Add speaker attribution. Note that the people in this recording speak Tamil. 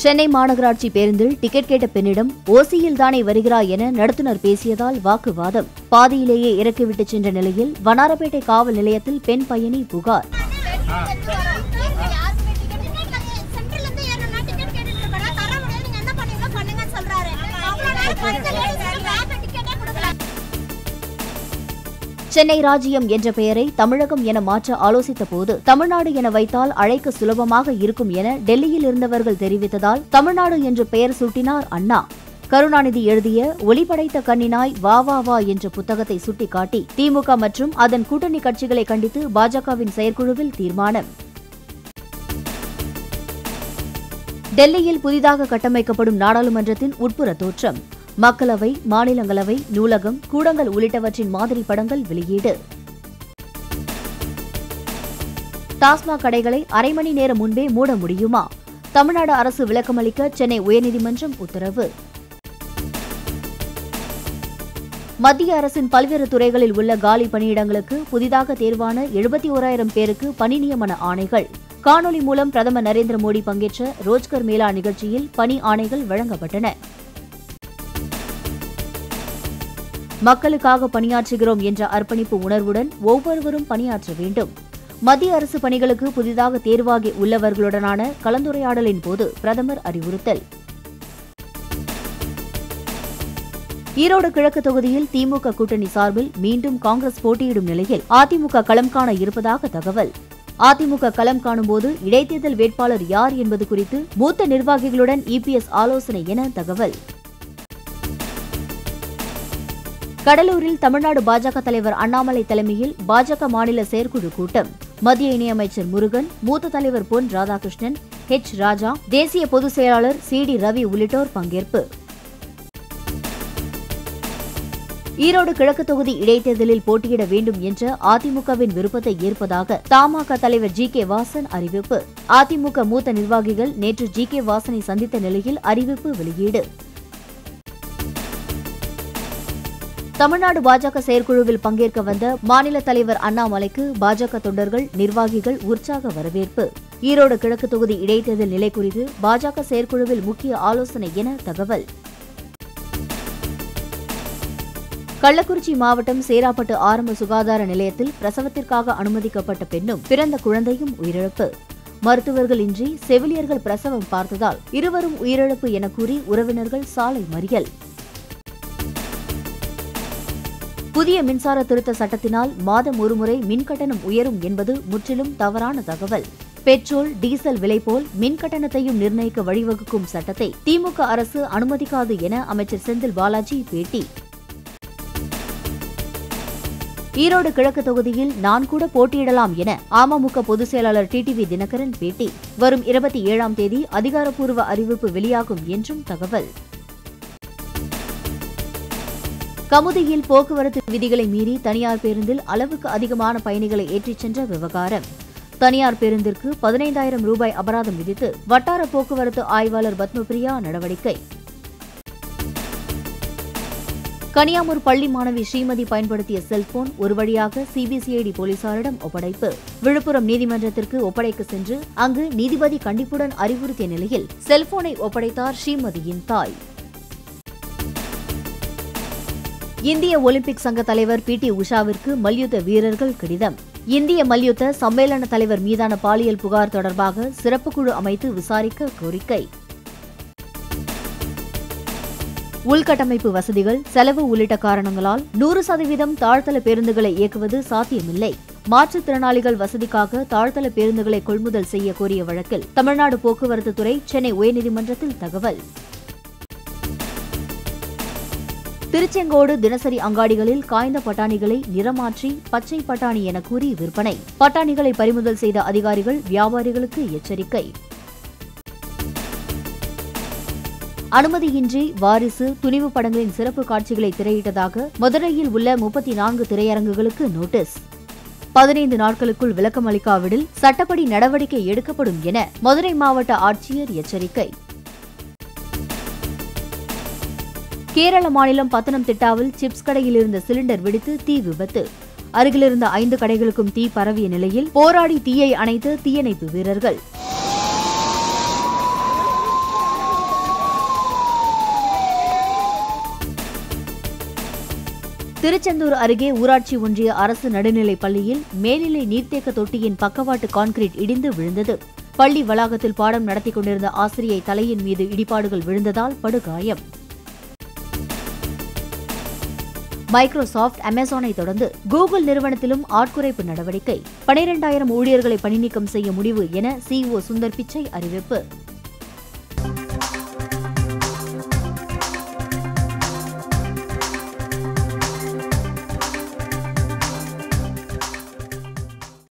Speaker 1: சென்னை மாநகராட்சி பேருந்தில் டிக்கெட் கேட்ட பெண்ணிடம் ஓசியில் தானே வருகிறாய் என நடத்துனர் பேசியதால் வாக்குவாதம் பாதியிலேயே இறக்கிவிட்டு சென்ற நிலையில் வண்ணாரப்பேட்டை காவல் நிலையத்தில் பெண் பயணி புகார் சென்னை ராஜ்யம் என்ற பெயரை தமிழகம் என மாற்ற ஆலோசித்த போது தமிழ்நாடு என வைத்தால் அழைக்க சுலபமாக இருக்கும் என டெல்லியில் இருந்தவர்கள் தெரிவித்ததால் தமிழ்நாடு என்று பெயர் சூட்டினார் அண்ணா கருணாநிதி எழுதிய ஒளிபடைத்த கண்ணினாய் வா வா வா என்ற புத்தகத்தை சுட்டிக்காட்டி திமுக மற்றும் அதன் கூட்டணி கட்சிகளை கண்டித்து பாஜகவின் செயற்குழுவில் தீர்மானம் டெல்லியில் புதிதாக கட்டமைக்கப்படும் நாடாளுமன்றத்தின் உட்புற தோற்றம் மக்களவை மாநிலங்களவை நூலகம் கூடங்கள் உள்ளிட்டவற்றின் மாதிரி படங்கள் வெளியீடு டாஸ்மாக் கடைகளை அரை மணி நேரம் முன்பே மூட முடியுமா தமிழ்நாடு அரசு விளக்கமளிக்க சென்னை உயர்நீதிமன்றம் உத்தரவு மத்திய அரசின் பல்வேறு துறைகளில் உள்ள காலி பணியிடங்களுக்கு புதிதாக தேர்வான எழுபத்தி ஓராயிரம் பேருக்கு பணி நியமன ஆணைகள் காணொலி மூலம் பிரதமர் நரேந்திர மோடி பங்கேற்ற ரோஜ்கர் மேளா நிகழ்ச்சியில் பணி ஆணைகள் வழங்கப்பட்டன மக்களுக்காக பணியாற்றுகிறோம் என்ற அர்ப்பணிப்பு உணர்வுடன் ஒவ்வொருவரும் பணியாற்ற வேண்டும் மத்திய அரசு பணிகளுக்கு புதிதாக தேர்வாகி உள்ளவர்களுடனான கலந்துரையாடலின் போது பிரதமர் அறிவுறுத்தல் ஈரோடு கிழக்கு தொகுதியில் திமுக கூட்டணி சார்பில் மீண்டும் காங்கிரஸ் போட்டியிடும் நிலையில் அதிமுக களம் காண இருப்பதாக தகவல் அதிமுக களம் காணும்போது இடைத்தேர்தல் வேட்பாளர் யார் என்பது குறித்து மூத்த நிர்வாகிகளுடன் இபிஎஸ் ஆலோசனை என தகவல் கடலூரில் தமிழ்நாடு பாஜக தலைவர் அண்ணாமலை தலைமையில் பாஜக மாநில செயற்குழு கூட்டம் மத்திய இணையமைச்சர் முருகன் மூத்த தலைவர் பொன் ராதாகிருஷ்ணன் ஹெச் ராஜா தேசிய பொதுச் செயலாளர் சி டி ரவி உள்ளிட்டோர் பங்கேற்பு ஈரோடு கிழக்கு தொகுதி இடைத்தேர்தலில் போட்டியிட வேண்டும் என்ற அதிமுகவின் விருப்பத்தை ஏற்பதாக தமாக தலைவர் ஜி கே வாசன் அறிவிப்பு அதிமுக மூத்த நிர்வாகிகள் நேற்று ஜி கே வாசனை சந்தித்த நிலையில் அறிவிப்பு வெளியீடு தமிழ்நாடு பாஜக செயற்குழுவில் பங்கேற்க வந்த மாநில தலைவர் அண்ணாமலைக்கு பாஜக தொண்டர்கள் நிர்வாகிகள் உற்சாக வரவேற்பு ஈரோடு கிழக்கு தொகுதி இடைத்தேர்தல் நிலை குறித்து பாஜக செயற்குழுவில் முக்கிய ஆலோசனை என தகவல் கள்ளக்குறிச்சி மாவட்டம் சேராப்பட்டு ஆரம்ப சுகாதார நிலையத்தில் பிரசவத்திற்காக அனுமதிக்கப்பட்ட பெண்ணும் பிறந்த குழந்தையும் உயிரிழப்பு மருத்துவர்கள் இன்றி செவிலியர்கள் பிரசவம் பார்த்ததால் இருவரும் உயிரிழப்பு என கூறி உறவினர்கள் சாலை மறியல் புதிய மின்சார திருத்த சட்டத்தினால் மாதம் ஒருமுறை மின் கட்டணம் உயரும் என்பது முற்றிலும் தவறான தகவல் பெட்ரோல் டீசல் விலை போல் மின் கட்டணத்தையும் நிர்ணயிக்க வழிவகுக்கும் சட்டத்தை திமுக அரசு அனுமதிக்காது என அமைச்சர் செந்தில் பாலாஜி பேட்டி ஈரோடு கிழக்கு தொகுதியில் நான் கூட போட்டியிடலாம் என அமமுக பொதுச் செயலாளர் டிடிவி தினகரன் பேட்டி வரும் இருபத்தி ஏழாம் தேதி அதிகாரப்பூர்வ அறிவிப்பு வெளியாகும் என்றும் தகவல் கமுதியில் போக்குவரத்து விதிகளை மீறி தனியார் பேருந்தில் அளவுக்கு அதிகமான பயணிகளை ஏற்றிச் சென்ற விவகாரம் தனியார் பேருந்திற்கு பதினைந்தாயிரம் ரூபாய் அபராதம் விதித்து வட்டார போக்குவரத்து ஆய்வாளர் பத்மபிரியா நடவடிக்கை கனியாமூர் பள்ளி மாணவி ஸ்ரீமதி பயன்படுத்திய செல்போன் ஒரு வழியாக சிபிசிஐடி போலீசாரிடம் ஒப்படைப்பு விழுப்புரம் நீதிமன்றத்திற்கு ஒப்படைக்க சென்று அங்கு நீதிபதி கண்டிப்புடன் அறிவுறுத்திய நிலையில் செல்போனை ஒப்படைத்தார் ஸ்ரீமதியின் தாய் இந்திய ஒலிம்பிக் சங்க தலைவர் பி டி உஷாவிற்கு மல்யுத்த வீரர்கள் கடிதம் இந்திய மல்யுத்த சம்மேளன தலைவர் மீதான பாலியல் புகார் தொடர்பாக சிறப்பு குழு அமைத்து விசாரிக்க கோரிக்கை உள்கட்டமைப்பு வசதிகள் செலவு உள்ளிட்ட காரணங்களால் நூறு சதவீதம் தாழ்த்தள பேருந்துகளை இயக்குவது சாத்தியமில்லை மாற்றுத்திறனாளிகள் வசதிக்காக தாழ்த்தள பேருந்துகளை கொள்முதல் செய்ய கோரிய வழக்கில் தமிழ்நாடு போக்குவரத்து துறை சென்னை உயர்நீதிமன்றத்தில் தகவல் திருச்செங்கோடு தினசரி அங்காடிகளில் காய்ந்த பட்டாணிகளை நிறமாற்றி பச்சை பட்டாணி என கூறி விற்பனை பட்டாணிகளை பறிமுதல் செய்த அதிகாரிகள் வியாபாரிகளுக்கு எச்சரிக்கை அனுமதியின்றி வாரிசு துணிவு படங்களின் சிறப்பு காட்சிகளை திரையிட்டதாக மதுரையில் உள்ள முப்பத்தி நான்கு திரையரங்குகளுக்கு நோட்டீஸ் பதினைந்து நாட்களுக்குள் விளக்கம் அளிக்காவிடில் சட்டப்படி நடவடிக்கை எடுக்கப்படும் என மதுரை மாவட்ட ஆட்சியர் எச்சரிக்கை கேரள மாநிலம் பத்தனம்திட்டாவில் சிப்ஸ் கடையில் இருந்த சிலிண்டர் வெடித்து தீ விபத்து அருகிலிருந்த ஐந்து கடைகளுக்கும் தீ பரவிய நிலையில் போராடி தீயை அணைத்த தீயணைப்பு வீரர்கள் திருச்செந்தூர் அருகே ஊராட்சி ஒன்றிய அரசு நடுநிலைப் பள்ளியில் மேல்நிலை நீர்த்தேக்க தொட்டியின் பக்கவாட்டு கான்கிரீட் இடிந்து விழுந்தது பள்ளி வளாகத்தில் பாடம் நடத்திக் கொண்டிருந்த ஆசிரியை தலையின் மீது இடிபாடுகள் விழுந்ததால் படுகாயம் மைக்ரோசாஃப்ட் அமேசானை தொடர்ந்து கூகுள் நிறுவனத்திலும் ஆட்குறைப்பு நடவடிக்கை பனிரெண்டாயிரம் ஊழியர்களை பணிநீக்கம் செய்ய முடிவு என சிஇஓ சுந்தர் பிச்சை அறிவிப்பு